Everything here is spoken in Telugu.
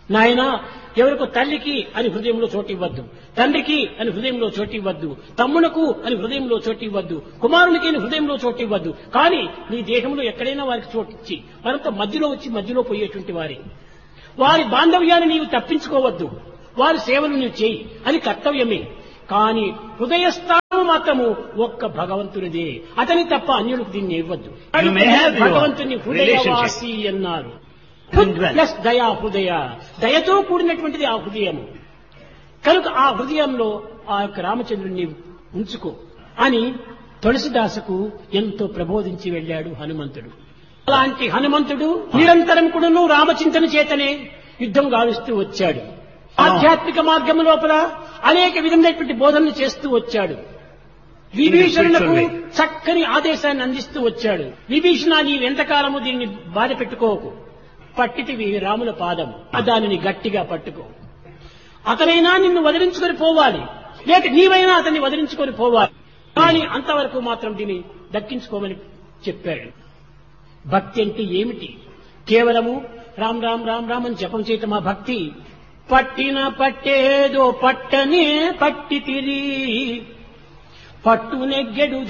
నాయన ఎవరికో తల్లికి అని హృదయంలో చోటు ఇవ్వద్దు తండ్రికి అని హృదయంలో చోటు ఇవ్వద్దు తమ్మునకు అని హృదయంలో చోటు ఇవ్వద్దు కుమారునికి అని హృదయంలో చోటు ఇవ్వద్దు కానీ నీ దేహంలో ఎక్కడైనా వారికి చోటు ఇచ్చి మరంత మధ్యలో వచ్చి మధ్యలో పోయేటువంటి వారి వారి బాంధవ్యాన్ని నీవు తప్పించుకోవద్దు వారి సేవలు నీవు చేయి అది కర్తవ్యమే కానీ హృదయస్థానం మాత్రము ఒక్క భగవంతునిదే అతని తప్ప అన్యులకు దీన్ని ఇవ్వద్దు You may have your భగవంతుని హృదయవాసి అన్నారు ప్లస్ దయా హృదయ దయతో కూడినటువంటిది ఆ హృదయము కనుక ఆ హృదయంలో ఆ యొక్క రామచంద్రుణ్ణి ఉంచుకో అని తులసిదాసుకు ఎంతో ప్రబోధించి వెళ్ళాడు హనుమంతుడు అలాంటి హనుమంతుడు నిరంతరం కూడాను రామచింతన చేతనే యుద్ధం గావిస్తూ వచ్చాడు ఆధ్యాత్మిక మార్గం లోపల అనేక విధమైనటువంటి బోధనలు చేస్తూ వచ్చాడు విభీషణులకు చక్కని ఆదేశాన్ని అందిస్తూ వచ్చాడు విభీషణ నీవు ఎంతకాలము దీన్ని బాధ పెట్టుకోకు పట్టితివి రాముల పాదం దానిని గట్టిగా పట్టుకో అతనైనా నిన్ను వదిలించుకొని పోవాలి లేక నీవైనా అతన్ని వదిలించుకొని పోవాలి కానీ అంతవరకు మాత్రం దీన్ని దక్కించుకోమని చెప్పాడు భక్తి అంటే ఏమిటి కేవలము రామ్ రామ్ రామ్ రామ్ అని జపం చేయటం ఆ భక్తి పట్టిన పట్టేదో పట్టనే పట్టి తిరి పట్టు నెగ్గెడు